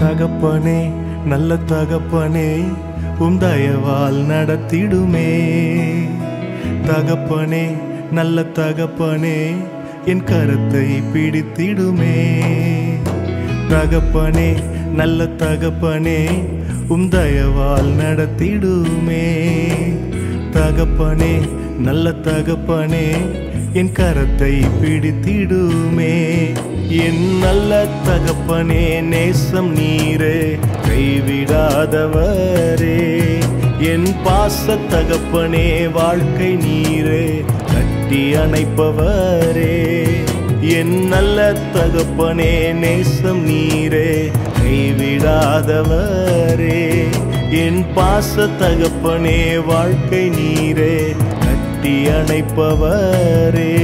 தகப்பனே நல்ல தகப்பனே உம் தயவால் நடத்திடுமே தகப்பனே நல்ல தகப்பனே என் கரத்தை பிடித்திடுமே தகப்பனே நல்ல தகப்பனே உம் தயவால் நடத்திடுமே தகப்பனே நல்ல தகப்பனே என் கரத்தை பிடித்திடுமே என் நல்ல தகப்பனே நேசம் நீரே கைவிடாதவரே என் பாச தகப்பனே வாழ்க்கை நீரே கட்டி அணைப்பவரே என் நல்ல தகப்பனே நேசம் நீரே கைவிடாதவரே என் பாச தகப்பனே வாழ்க்கை நீரே கட்டி அணைப்பவரே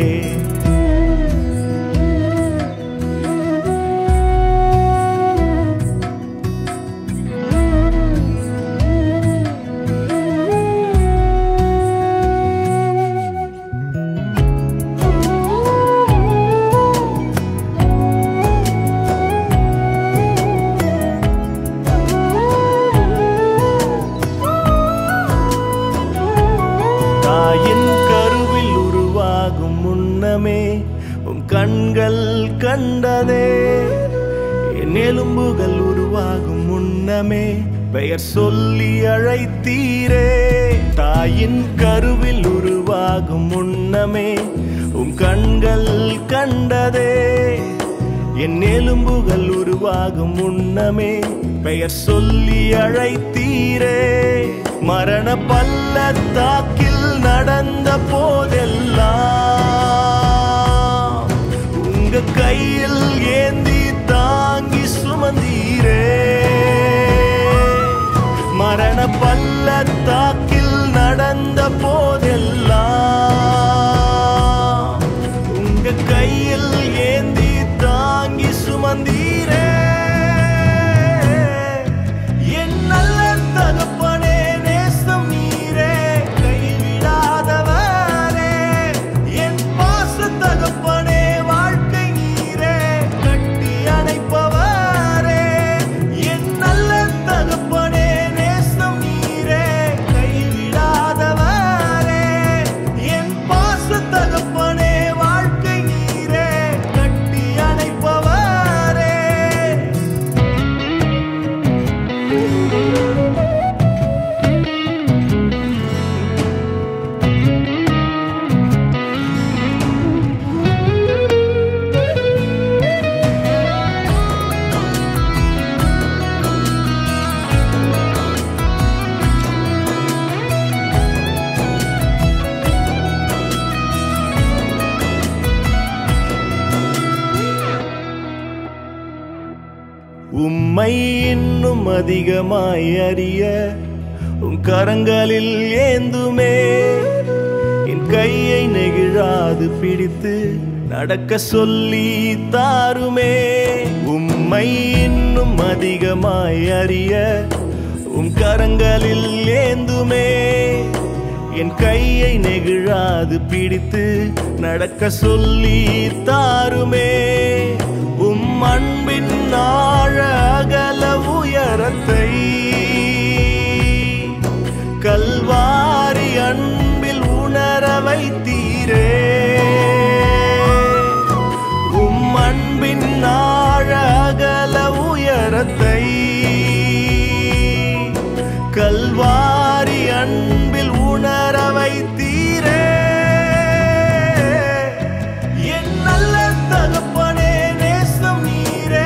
தாயின் கருவில் உருவாகும் முன்னமே உம் கண்கள் கண்டதே என் எலும்புகள் உருவாகும் முன்னமே பெயர் சொல்லி அழைத்தீரே தாயின் கருவில் உருவாகும் முன்னமே உம் கண்கள் கண்டதே என் எலும்புகள் உருவாகும் முன்னமே பெயர் சொல்லி அழைத்தீரே மரண பள்ளத்தாக்கில் நடந்த போதெல்லாம் உங்க கையில் ஏந்தி தாங்கி சுமந்தீரே மரண பள்ளத்தாக்கில் நடந்த போதெல்லாம் உங்க கையில் ஏந்தி தாங்கி சுமந்தீரே என் நல்ல தகப்பனே நேசம் நீரே கைவிடாதவரே என் பாச தகப்பனே வாழ்க்கை நீரே கட்டி அணைப்பவரே என் நல்ல தகப்பனே நேசம் நீரே கைவிடாதவரே என் பாச தகப்பனே வாழ்க்கை நீரே கட்டி அணைப்பவரே உம்மை இன்னும் அதிகமாய் அறிய உம் கரங்களில் ஏந்துமே என் கையை நெகிழாது பிடித்து நடக்க சொல்லி தாருமே உம்மை இன்னும் அதிகமாய் அறிய உம் கரங்களில் ஏந்துமே என் கையை நெகிழாது பிடித்து நடக்க சொல்லி தாருமே உம் அன்பின் ஆழ அகல உயரத்தை கல்வாரி அன்பில் உணர வைத்தீரே உம் அன்பின் ஆழ அகல உயரத்தை கல்வாரி அன்பில் உணர வைத்தீரே என் நல்ல தகப்பனே நேசம் நீரே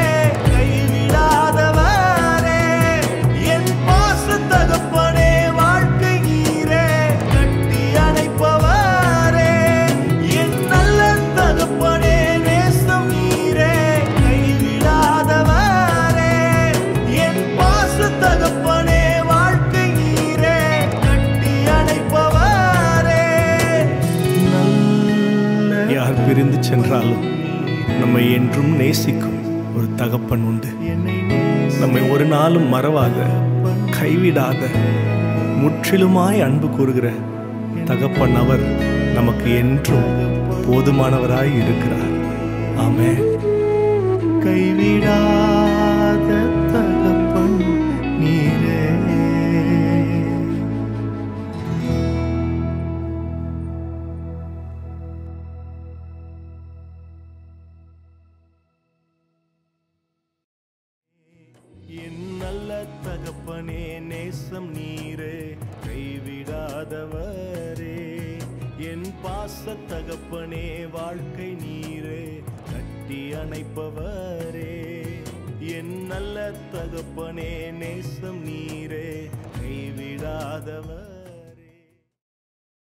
கைவிடாதவரே என் பாச தகப்பனே வாழ்க்கை நீரே கட்டி அணைப்பவரே என் நல்ல தகப்பனே நேசம் நீரே கைவிடாதவரே என் பாச தகப்பனே வாழ்க்கை நீரே கட்டி அணைப்பவரே யார் பிரிந்து சென்றாலும் நம்மை என்றும் நேசிக்கும் ஒரு தகப்பன் உண்டு நம்மை ஒரு நாளும் மறவாத கைவிடாத முற்றிலுமாய் அன்பு கூறுகிற தகப்பன் அவர் நமக்கு என்றும் போதுமானவராய் இருக்கிறார் ஆமென் கைவிடாத என் நல்ல தகப்பனே நேசம் நீரே கைவிடாதவரே என் பாச தகப்பனே வாழ்க்கை நீரே கட்டி அணைப்பவரே என் நல்ல தகப்பனே நேசம் நீரே கைவிடாதவர்